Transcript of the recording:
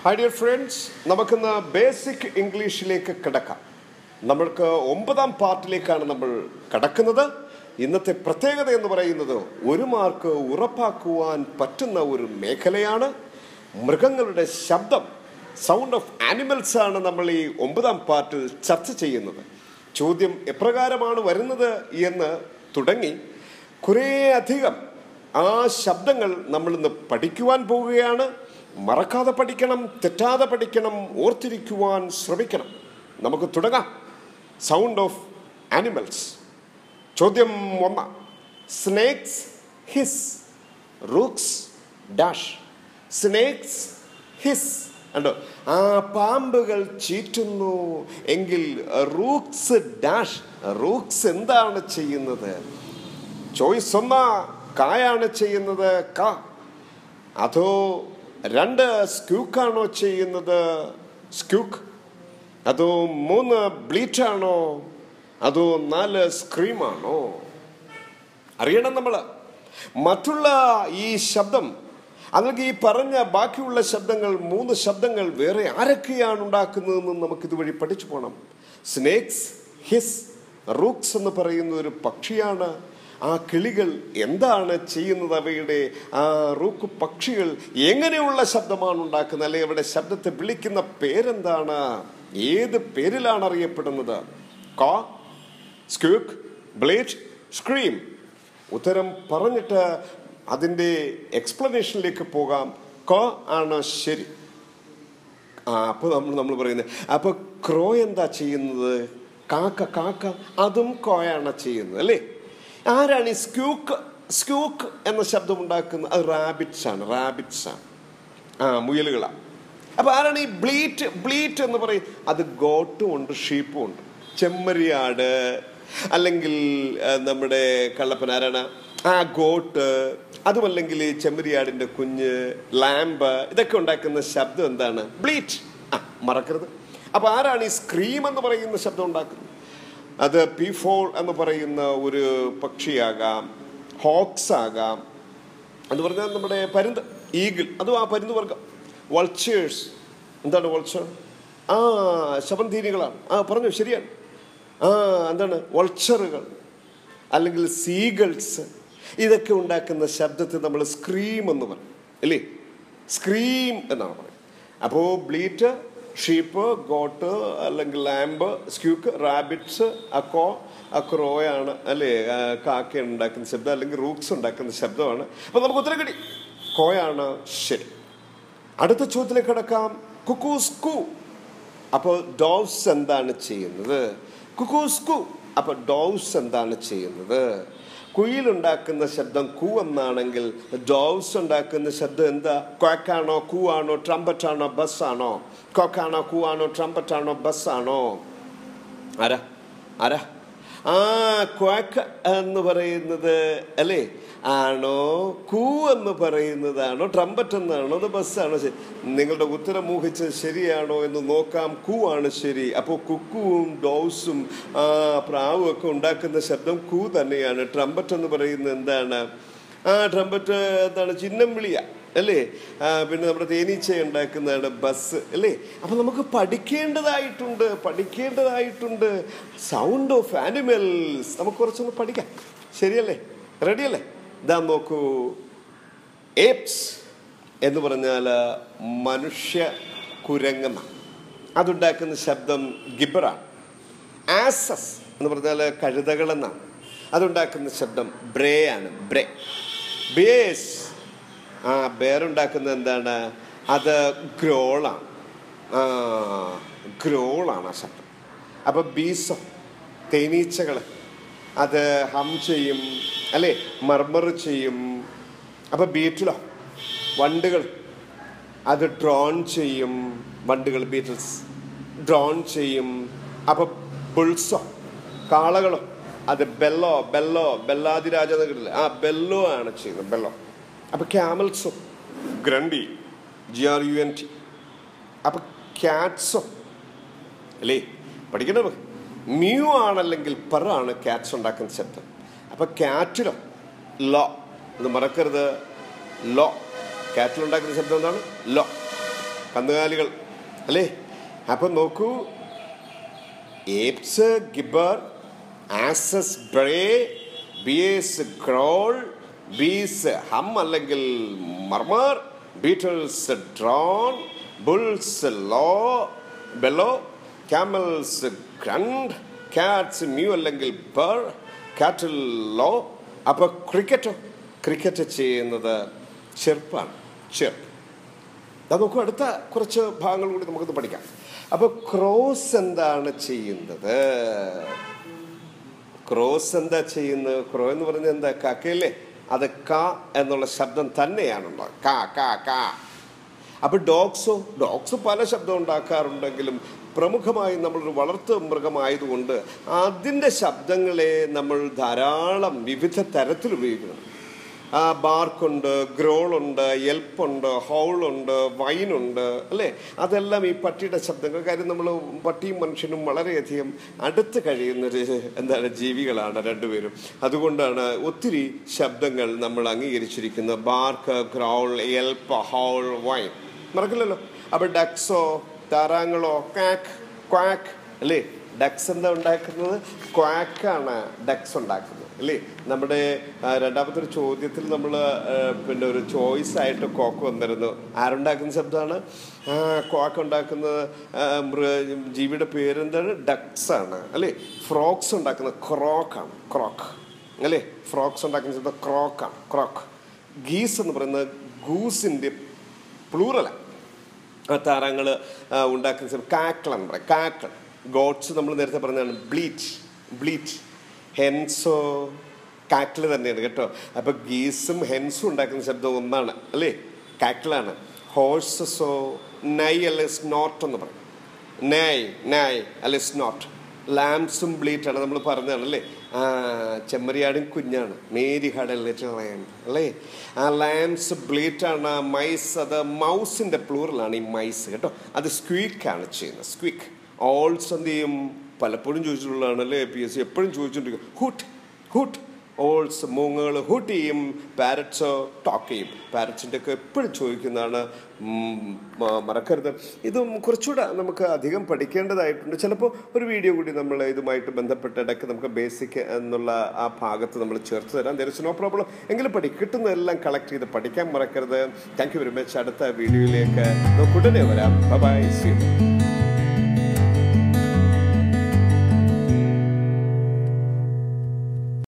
high dear friends നമുക്കിന്ന് basic ഇംഗ്ലീഷിലേക്ക് കിടക്കാം നമ്മൾക്ക് ഒമ്പതാം പാർട്ടിലേക്കാണ് നമ്മൾ കടക്കുന്നത് ഇന്നത്തെ പ്രത്യേകത എന്ന് പറയുന്നത് ഒരു മാർക്ക് ഉറപ്പാക്കുവാൻ പറ്റുന്ന ഒരു മേഖലയാണ് മൃഗങ്ങളുടെ ശബ്ദം സൗണ്ട് ഓഫ് ആനിമൽസ് ആണ് നമ്മൾ ഈ ഒമ്പതാം പാർട്ടിൽ ചർച്ച ചെയ്യുന്നത് ചോദ്യം എപ്രകാരമാണ് വരുന്നത് എന്ന് തുടങ്ങി കുറേ അധികം ആ ശബ്ദങ്ങൾ നമ്മൾ ഇന്ന് പഠിക്കുവാൻ പോവുകയാണ് മറക്കാതെ പഠിക്കണം തെറ്റാതെ പഠിക്കണം ഓർത്തിരിക്കുവാൻ ശ്രമിക്കണം നമുക്ക് തുടങ്ങാം സൗണ്ട് ഓഫ് ആനിമൽസ് ചോദ്യം ഒന്ന് snakes hiss rooks dash snakes hiss ഉണ്ടോ ആ പാമ്പുകൾ ചീറ്റുന്നു എങ്കിൽ റൂക്സ് ഡാഷ് റൂക്സ് എന്താണ് ചെയ്യുന്നത് ചോയ്സ് ഒന്ന കായാണ് ചെയ്യുന്നത് ക അതോ രണ്ട് സ്ക്യൂക്കാണോ ചെയ്യുന്നത് സ്ക്യൂക്ക് അതോ മൂന്ന് ബ്ലീറ്റാണോ അതോ നാല് സ്ക്രീമാണോ അറിയണം നമ്മൾ മറ്റുള്ള ഈ ശബ്ദം അല്ലെങ്കിൽ ഈ പറഞ്ഞ ബാക്കിയുള്ള ശബ്ദങ്ങൾ മൂന്ന് ശബ്ദങ്ങൾ വേറെ ആരൊക്കെയാണ് ഉണ്ടാക്കുന്നതെന്ന് നമുക്ക് ഇതുവഴി പഠിച്ചു പോകണം സ്നേക്സ് ഹിസ് റൂക്സ് എന്ന് പറയുന്ന ഒരു പക്ഷിയാണ് ആ കിളികൾ എന്താണ് ചെയ്യുന്നത് അവയുടെ ആ റൂക്ക് പക്ഷികൾ എങ്ങനെയുള്ള ശബ്ദമാണ് ഉണ്ടാക്കുന്നത് അല്ലെങ്കിൽ അവരുടെ ശബ്ദത്തെ വിളിക്കുന്ന പേരെന്താണ് ഏത് പേരിലാണ് അറിയപ്പെടുന്നത് കാ സ്ക്യൂക്ക് ബ്ലേറ്റ് സ്ക്രീം ഉത്തരം പറഞ്ഞിട്ട് അതിൻ്റെ എക്സ്പ്ലനേഷനിലേക്ക് പോകാം ക ആണ് ശരി ആ അപ്പോൾ നമ്മൾ നമ്മൾ പറയുന്നത് അപ്പോൾ ക്രോ എന്താ ചെയ്യുന്നത് കാക്ക കാക്ക അതും കോയാണ് ചെയ്യുന്നത് അല്ലേ ആരാണ് ഈ സ്ക്യൂക്ക് സ്ക്യൂക്ക് എന്ന ശബ്ദം ഉണ്ടാക്കുന്നത് അത് റാബിറ്റ്സ് ആണ് റാബിറ്റ്സ് ആണ് ആ മുയലുകളാണ് അപ്പൊ ആരാണ് ഈ ബ്ലീറ്റ് ബ്ലീറ്റ് എന്ന് പറയും അത് ഗോട്ടും ഉണ്ട് ഷീപ്പും ഉണ്ട് ചെമ്മരിയാട് അല്ലെങ്കിൽ ആ, നമ്മുടെ കള്ളപ്പൻ ആരാണ് ആ ഗോട്ട് അതുമല്ലെങ്കിൽ ഈ ചെമ്മരിയാടിന്റെ കുഞ്ഞ് ലാമ്പ് ഇതൊക്കെ ഉണ്ടാക്കുന്ന ശബ്ദം എന്താണ് ബ്ലീറ്റ് ആ മറക്കരുത് അപ്പൊ ആരാണ് ഈ സ്ക്രീം എന്ന് പറയുന്ന ശബ്ദം ഉണ്ടാക്കുന്നത് അത് പി ഫോർ എന്ന് പറയുന്ന ഒരു പക്ഷിയാകാം ഹോക്സ് ആകാം എന്ന് പറഞ്ഞാൽ നമ്മുടെ പരുന്ത് ഈഗിൾ അതും ആ പരുന്ത് വർഗം വൾച്ചേഴ്സ് എന്താണ് വൾച്ചർ ആ ശവന്തീനികളാണ് ആ പറഞ്ഞു ശരിയാണ് ആ എന്താണ് വൾച്ചറുകൾ അല്ലെങ്കിൽ സീഗൾസ് ഇതൊക്കെ ഉണ്ടാക്കുന്ന ശബ്ദത്തെ നമ്മൾ സ്ക്രീം എന്ന് പറയും അല്ലേ സ്ക്രീം എന്നാണ് പറയുന്നത് അപ്പോൾ ബ്ലീറ്റ് ഷീപ്പ് ഗോട്ട് അല്ലെങ്കിൽ ലാമ്പ് സ്ക്യൂക്ക് റാബിറ്റ്സ് അക്കോ അക്രോയാണ് അല്ലേ ആ, കാക്ക ഉണ്ടാക്കുന്ന ശബ്ദം അല്ലെങ്കിൽ റൂക്സ് ഉണ്ടാക്കുന്ന ശബ്ദമാണ് അപ്പൊ നമുക്ക് ഉത്തരം കിട്ടി കോയാണ് ശരി അടുത്ത ചോദ്യത്തിലേക്ക് കിടക്കാം കുക്കൂസ് കു അപ്പോൾ ഡോവ്സ് എന്താണ് ചെയ്യുന്നത് കുക്കൂസ് കു അപ്പോൾ ഡോവ്സ് എന്താണ് ചെയ്യുന്നത് കുയിലുണ്ടാക്കുന്ന ശബ്ദം കു എന്നാണെങ്കിൽ ഡോവ്സ് ഉണ്ടാക്കുന്ന ശബ്ദം എന്താ ക്വാക്കാണോ കൂ ആണോ ട്രംപറ്റ് ആണോ ബസ് ആണോ കൊക്കാണോ കൂ ആണോ ട്രംപറ്റ് ആണോ ബസ് ആണോ ആരാ ആരാ ആ ക്വാക്ക് എന്ന് പറയുന്നത് അല്ലേ ആണോ കൂ എന്ന് പറയുന്നതാണോ ട്രംപറ്റ് എന്നാണോ അത് ബസ്സാണോ ശരി നിങ്ങളുടെ ഉത്തരം ഊഹിച്ചത് ശരിയാണോ എന്ന് നോക്കാം കൂ ആണ് ശരി അപ്പോൾ കുക്കുവും ഡോസും ആ പ്രാവും ഒക്കെ ഉണ്ടാക്കുന്ന ശബ്ദം കൂ തന്നെയാണ് ട്രംപറ്റ് എന്ന് പറയുന്നത് എന്താണ് ആ ട്രംപറ്റ് എന്താണ് ചിഹ്നം വിളിയ അല്ലേ ആ, പിന്നെ നമ്മുടെ തേനീച്ച ഉണ്ടാക്കുന്നതാണ് ബസ് അല്ലേ അപ്പൊ നമുക്ക് പഠിക്കേണ്ടതായിട്ടുണ്ട് പഠിക്കേണ്ടതായിട്ടുണ്ട് സൗണ്ട് ഓഫ് ആനിമൽസ് നമുക്ക് കുറച്ചൊന്ന് പഠിക്കാം ശരിയല്ലേ റെഡിയല്ലേ ഇതാ നോക്കൂ ഏപ്സ് എന്ന് പറഞ്ഞാൽ മനുഷ്യ കുരങ്ങെന്ന അതുണ്ടാക്കുന്ന ശബ്ദം ഗിബറാണ് ആസസ് എന്ന് പറഞ്ഞാൽ കഴുതകളെന്നാണ് അതുണ്ടാക്കുന്ന ശബ്ദം ബ്രേ ആണ് ബ്രേ ബേസ് ആ ബേറുണ്ടാക്കുന്നത് എന്താണ് അത് ഗ്രോളാണ് ആ ഗ്രോളാണ് ആ ശബ്ദം അപ്പൊ ബീസോ തേനീച്ചകൾ അത് ഹം ചെയ്യും അല്ലേ മർമർ ചെയ്യും അപ്പൊ ബീറ്റിലോ വണ്ടുകൾ അത് ഡ്രോൺ ചെയ്യും വണ്ടുകൾ ബീറ്റിൽസ് ഡ്രോൺ ചെയ്യും അപ്പൊ ബുൾസോ കാളകളോ അത് ബെല്ലോ ബെല്ലോ ബെല്ലാതിരാജ എന്ന് കേട്ടില്ലേ ആ ബെല്ലോ ആണ് ചെയ്യുന്നത് ബെല്ലോ അപ്പൊ ക്യാമൽസോ grunt G R U N T അപ്പൊ ക്യാറ്റ്സോ അല്ലേ പഠിക്കണത് മ്യൂ ആണല്ലെങ്കിൽ പറയാണ് ക്യാറ്റ്സ് ഉണ്ടാക്കുന്ന ശബ്ദം അപ്പൊ ക്യാറ്റിലോ ലോ ഇത് മറക്കരുത് ലോ ക്യാറ്റിൽ ഉണ്ടാക്കുന്ന ശബ്ദം എന്താണ് ലോ കന്നുകാലികൾ അല്ലേ അപ്പം നോക്കൂ ഏപ്സ് ഗിബർ ആസസ് ബ്രേ ബിയേസ് ക്രോൾ ബീസ് ഹം അല്ലെങ്കിൽ murmur beetles drone bulls low bellow camels grunt cats mew അല്ലെങ്കിൽ ബർ കാറ്റിൽ ലോ അപ്പോൾ ക്രിക്കറ്റോ ക്രിക്കറ്റ് ചെയ്യുന്നത് ചെറുപ്പാണ് ചെറുപ്പ് അത് നോക്കൂ അടുത്ത കുറച്ച് ഭാഗങ്ങൾ കൂടി നമുക്കൊന്ന് പഠിക്കാം അപ്പോൾ ക്രോസ് എന്താണ് ചെയ്യുന്നത് ക്രോസ് എന്താ ചെയ്യുന്നത് ക്രോ എന്ന് പറഞ്ഞാൽ എന്താ കാക്കയല്ലേ അത് ക എന്നുള്ള ശബ്ദം തന്നെയാണുള്ളത് കാ കാ കാ അപ്പോൾ ഡോഗ്സോ ഡോഗ്സ് പല ശബ്ദം ഉണ്ടാക്കാറുണ്ടെങ്കിലും പ്രമുഖമായി നമ്മളൊരു വളർത്തു മൃഗമായതുകൊണ്ട് അതിൻ്റെ ശബ്ദങ്ങളെ നമ്മൾ ധാരാളം വിവിധ തരത്തിൽ ഉപയോഗിക്കണം ആ ബാർക്കുണ്ട് ഗ്രോളുണ്ട് എൽപ്പുണ്ട് ഹൗളുണ്ട് വൈനുണ്ട് അല്ലേ അതെല്ലാം ഈ പട്ടിയുടെ ശബ്ദങ്ങൾ കാര്യം നമ്മൾ പട്ടിയും മനുഷ്യനും വളരെയധികം അടുത്ത് കഴിയുന്നൊരു എന്താണ് ജീവികളാണ് രണ്ടുപേരും അതുകൊണ്ടാണ് ഒത്തിരി ശബ്ദങ്ങൾ നമ്മൾ അംഗീകരിച്ചിരിക്കുന്നത് bark growl yelp howl whine മറക്കില്ലല്ലോ അപ്പോൾ ഡക്സോ താറാങ്ങളോ ക്വാക്ക് ക്വാക്ക് അല്ലേ ഡക്സ് എന്താ ഉണ്ടാക്കുന്നത് ക്വാക്കാണ് ഡക്സ് ഉണ്ടാക്കുന്നത് അല്ലേ നമ്മുടെ ആ, രണ്ടാമത്തെ ഒരു ചോദ്യത്തിൽ നമ്മൾ പിന്നെ ഒരു ചോയ്സ് ആയിട്ട് കോക്ക് വന്നിരുന്നു ആരുണ്ടാക്കുന്ന ശബ്ദമാണ് ആ, ക്വാക്ക് ഉണ്ടാക്കുന്നത് ആ, മൃ ജീവിയുടെ പേരെന്താണ് ഡക്സ് ആണ് അല്ലേ ഫ്രോക്സ് ഉണ്ടാക്കുന്നത് ക്രോക്കാണ് ക്രോക്ക് അല്ലേ ഫ്രോക്സ് ഉണ്ടാക്കുന്ന ശബ്ദം ക്രോക്കാണ് ക്രോക്ക് ഗീസ് എന്ന് പറയുന്നത് ഗൂസിൻ്റെ പ്ലൂറലാണ് താരങ്ങൾ ഉണ്ടാക്കുന്ന സമയം കാക്കൾ എന്ന് പറയും കാക്കൾ ഗോഡ്സ് നമ്മൾ നേരത്തെ പറഞ്ഞതാണ് ബ്ലീറ്റ് ബ്ലീറ്റ് ഹെൻസോ കാക്കിൾ തന്നെയാണ് കേട്ടോ അപ്പോൾ ഗീസും ഹെൻസും ഉണ്ടാക്കുന്ന ശബ്ദം ഒന്നാണ് അല്ലേ കാക്കിളാണ് ഹോഴ്സസോ നൈ അല്ലെ സ്നോട്ട് എന്ന് പറയും നൈ നൈ അല്ലെ സ്നോട്ട് ലാംസും ബ്ലീറ്റാണ് നമ്മൾ പറഞ്ഞതാണ് അല്ലേ ആ ചെമ്മരിയാടും കുഞ്ഞാണ് മേരി ഹാഡ് ലിറ്റിൽ ലൈൻ അല്ലേ ആ ലാംസ് ബ്ലീറ്റാണ് മൈസ് അത് മൗസിൻ്റെ പ്ലൂറലാണ് ഈ മൈസ് കേട്ടോ അത് സ്ക്വീക്കാണ് ചെയ്യുന്നത് സ്ക്വീക്ക് ഓൾസ് എന്ത് ചെയ്യും പലപ്പോഴും ചോദിച്ചിട്ടുള്ളതാണ് അല്ലേ പി എസ് സി എപ്പോഴും ചോദിച്ചുകൊണ്ടിരിക്കും ഹൂട്ട് ഹൂട്ട് ഓൾസ് മൂങ്ങകൾ ഹൂട്ട് ചെയ്യും പാരറ്റ്സ് ടോക്ക് ചെയ്യും പാരറ്റ്സിൻ്റെ ഒക്കെ എപ്പോഴും ചോദിക്കുന്നതാണ് ഉം, മ- മറക്കരുത് ഇതും കുറച്ചുകൂടെ നമുക്ക് അധികം പഠിക്കേണ്ടതായിട്ടുണ്ട് ചിലപ്പോൾ ഒരു വീഡിയോ കൂടി നമ്മൾ ഇതുമായിട്ട് ബന്ധപ്പെട്ട ഇടയ്ക്ക് നമുക്ക് ബേസിക് എന്നുള്ള ആ ഭാഗത്ത് നമ്മൾ ചേർത്ത് തരാം ദർ ഇസ് നോ പ്രോബ്ലം എങ്കിലും പഠി കിട്ടുന്നതെല്ലാം കളക്ട് ചെയ്ത് പഠിക്കാൻ മറക്കരുത് താങ്ക് യു വെരി മച്ച് അടുത്ത വീഡിയോയിലേക്ക് നമുക്ക് ഉടനെ വരാം ബൈ സി